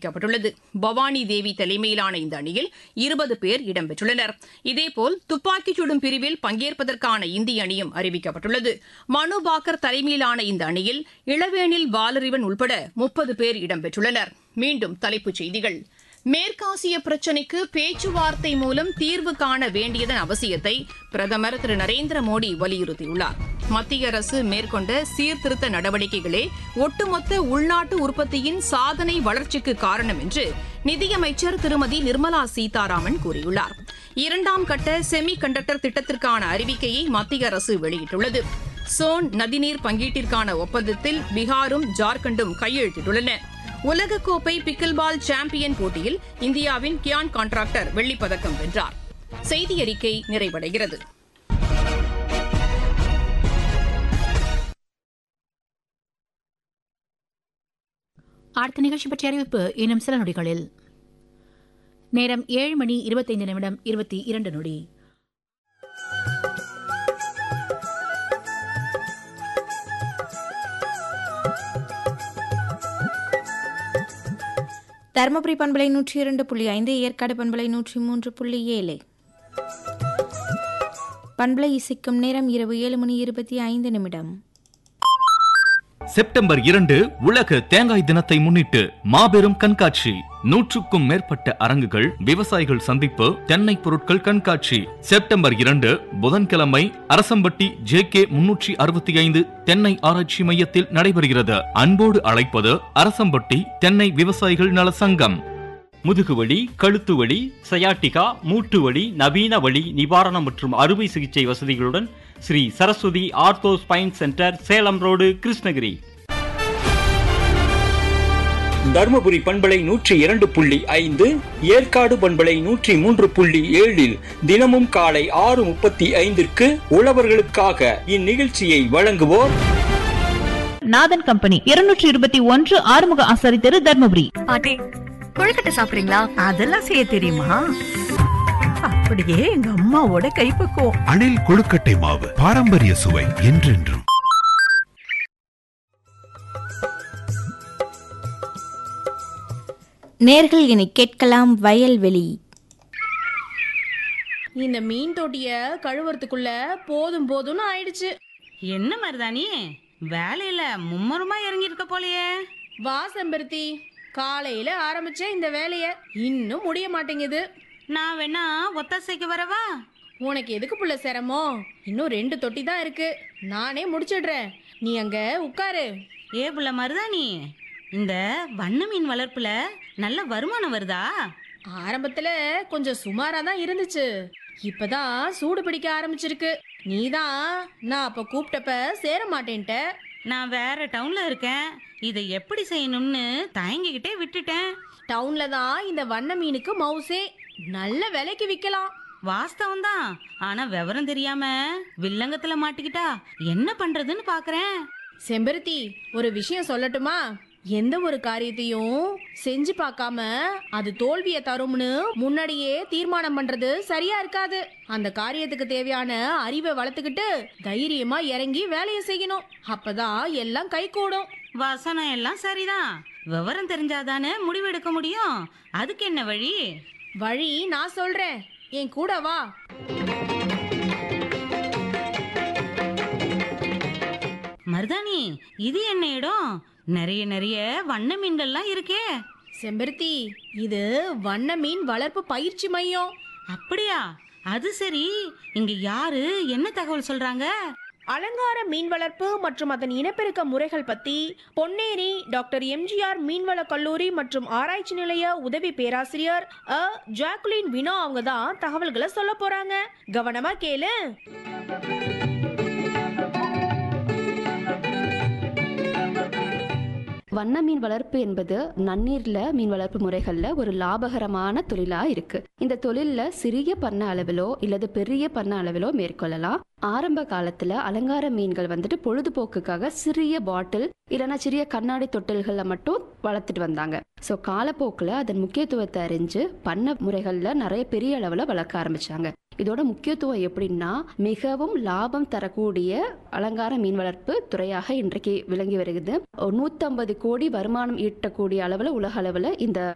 அறிவிக்கப்பட்டுள்ளது பவானி தேவி தலைமையிலான இந்த அணியில் இருபது பேர் இடம்பெற்றுள்ளனர் இதேபோல் துப்பாக்கிச் சுடும் பிரிவில் பங்கேற்பதற்கான இந்திய அணியும் அறிவிக்கப்பட்டுள்ளது மனு பாக்கர் தலைமையிலான இந்த அணியில் இளவேனில் வாலறிவன் உட்பட முப்பது பேர் இடம்பெற்றுள்ளனர் மீண்டும் தலைப்புச் செய்திகள் மேற்காசிய பிரச்சினைக்கு பேச்சுவார்த்தை மூலம் தீர்வு காண வேண்டியதன் அவசியத்தை பிரதமர் திரு நரேந்திர மோடி வலியுறுத்தியுள்ளார் மத்திய அரசு மேற்கொண்ட சீர்திருத்த நடவடிக்கைகளே ஒட்டுமொத்த உள்நாட்டு உற்பத்தியின் சாதனை வளர்ச்சிக்கு காரணம் என்று நிதியமைச்சர் திருமதி நிர்மலா சீதாராமன் கூறியுள்ளார் இரண்டாம் கட்ட செமி கண்டக்டர் திட்டத்திற்கான அறிவிக்கையை மத்திய அரசு வெளியிட்டுள்ளது சோன் நதிநீர் பங்கீட்டிற்கான ஒப்பந்தத்தில் பீகாரும் ஜார்க்கண்டும் கையெழுத்திட்டுள்ளன உலகக்கோப்பை பிக்கில் பால் சாம்பியன் போட்டியில் இந்தியாவின் கியான் கான்ட்ராக்டர் வெள்ளிப்பதக்கம் வென்றார் செய்தி அறிக்கை நிறைவடைகிறது அடுத்த நிகழ்ச்சி பற்றிய அறிவிப்பு இன்னும் சில நொடிகளில் நேரம் ஏழு மணி இருபத்தைந்து நிமிடம் இருபத்தி இரண்டு நொடி தருமபுரி பண்பலை நூற்றி இரண்டு புள்ளி ஐந்து ஏற்காடு பண்பலை நூற்றி மூன்று புள்ளி ஏழு பண்பலை இசைக்கும் நேரம் இரவு ஏழு மணி இருபத்தி ஐந்து நிமிடம் செப்டம்பர் இரண்டு உலக தேங்காய் தினத்தை முன்னிட்டு மாபெரும் கண்காட்சி நூற்றுக்கும் மேற்பட்ட அரங்குகள் விவசாயிகள் சந்திப்பு தென்னை பொருட்கள் கண்காட்சி செப்டம்பர் இரண்டு புதன்கிழமை அரசம்பட்டி ஜே கே முன்னூற்றி அறுபத்தி ஐந்து தென்னை ஆராய்ச்சி மையத்தில் நடைபெறுகிறது அன்போடு அழைப்பது அரசம்பட்டி தென்னை விவசாயிகள் நல சங்கம் முதுகுவலி கழுத்து வலி சயாட்டிகா மூட்டு வலி நவீன வலி நிவாரணம் மற்றும் அறுவை சிகிச்சை வசதிகளுடன் Sri Saraswathi ortho spine centre Salem road Krishnagiri Dharmapuri பண்பலை நூற்றி இரண்டு புள்ளி ஐந்து ஏற்காடு பண்பலை நூற்றி மூன்று புள்ளி ஏழில் தினமும் காலை ஆறு முப்பத்தி ஐந்திற்கு உழவர்களுக்காக இந்நிகழ்ச்சியை வழங்குவோர் நாதன் கம்பெனி இருநூற்றி இருபத்தி ஒன்று ஆறுமுக ஆசாரி தெரு தர்மபுரி பாட்டி கொழுக்கட்டை சாப்பிடுறீங்களா அதெல்லாம் செய்ய தெரியுமா அப்படியே எங்க அம்மாவோட கைப்பக்குவம் அணில் கொழுக்கட்டை மாவு பாரம்பரிய சுவை என்றென்றும் நேர்கள் இனி கேட்கலாம் வயல்வெளி இந்த மீன் தொட்டிய கழுவுறதுக்குள்ள போதும் போதும்னு ஆயிடுச்சு என்ன மருதாணி வேலையில மும்மரமா இறங்கி இருக்க போலயே வா செம்பருத்தி காலையில ஆரம்பிச்ச இந்த வேலைய இன்னும் முடிய மாட்டேங்குது நான் வேணா ஒத்தாசைக்கு வரவா உனக்கு எதுக்கு புள்ள சிரமம் இன்னும் ரெண்டு தொட்டி தான் இருக்கு நானே முடிச்சிடுறேன் நீ அங்க உட்காரு ஏ புள்ள மருதாணி இந்த வண்ண மீன் வளர்ப்புல நல்ல வருமானம் வருதா ஆரம்பத்துல கொஞ்சம் சுமாரா தான் இருந்துச்சு இப்பதான் சூடு பிடிக்க ஆரம்பிச்சிருக்கு நீதான் நான் அப்ப கூப்பிட்டப்ப சேர மாட்டேன்ட்ட நான் வேற டவுன்ல இருக்கேன் இதை எப்படி செய்யணும்னு தயங்கிக்கிட்டே விட்டுட்டேன் டவுன்ல தான் இந்த வண்ண மீனுக்கு மவுசே நல்ல விலைக்கு விக்கலாம் வாஸ்தவம் தான் ஆனா விவரம் தெரியாம வில்லங்கத்துல மாட்டிக்கிட்டா என்ன பண்றதுன்னு பாக்குறேன் செம்பருத்தி ஒரு விஷயம் சொல்லட்டுமா எந்த ஒரு காரியத்தையும் செஞ்சு பார்க்காம அது தோல்வியை தரும்னு முன்னாடியே தீர்மானம் பண்றது சரியா இருக்காது அந்த காரியத்துக்கு தேவையான அறிவை வளர்த்துக்கிட்டு தைரியமா இறங்கி வேலையை செய்யணும் அப்பதான் எல்லாம் கை கூடும் வசனம் எல்லாம் சரிதான் விவரம் தெரிஞ்சாதானே முடிவெடுக்க முடியும் அதுக்கு என்ன வழி வழி நான் சொல்றேன் என் கூட வா மருதாணி இது என்ன இடம் நிறைய நிறைய வண்ண மீன்கள்லாம் இருக்கே செம்பருத்தி இது வண்ண மீன் வளர்ப்பு பயிற்சி மையம் அப்படியா அது சரி இங்க யாரு என்ன தகவல் சொல்றாங்க அலங்கார மீன் வளர்ப்பு மற்றும் அதன் இனப்பெருக்க முறைகள் பத்தி பொன்னேரி டாக்டர் எம்ஜிஆர் மீன்வள கல்லூரி மற்றும் ஆராய்ச்சி நிலைய உதவி பேராசிரியர் அ ஜாக்குலின் வினோ அவங்க தான் தகவல்களை சொல்ல போறாங்க கவனமா கேளு வண்ண மீன் வளர்ப்பு என்பது நன்னீர்ல மீன் வளர்ப்பு முறைகள்ல ஒரு லாபகரமான தொழிலா இருக்கு இந்த தொழில்ல சிறிய பண்ண அளவிலோ இல்லது பெரிய பண்ண அளவிலோ மேற்கொள்ளலாம் ஆரம்ப காலத்துல அலங்கார மீன்கள் வந்துட்டு பொழுதுபோக்குக்காக சிறிய பாட்டில் இல்லைன்னா சிறிய கண்ணாடி தொட்டில்கள்ல மட்டும் வளர்த்துட்டு வந்தாங்க ஸோ காலப்போக்கில் அதன் முக்கியத்துவத்தை அறிஞ்சு பண்ண முறைகள்ல நிறைய பெரிய அளவில் வளர்க்க ஆரம்பிச்சாங்க இதோட முக்கியத்துவம் எப்படின்னா மிகவும் லாபம் தரக்கூடிய அலங்கார மீன் வளர்ப்பு துறையாக இன்றைக்கு விளங்கி வருகிறது நூற்றம்பது கோடி வருமானம் ஈட்டக்கூடிய அளவில் உலக அளவில் இந்த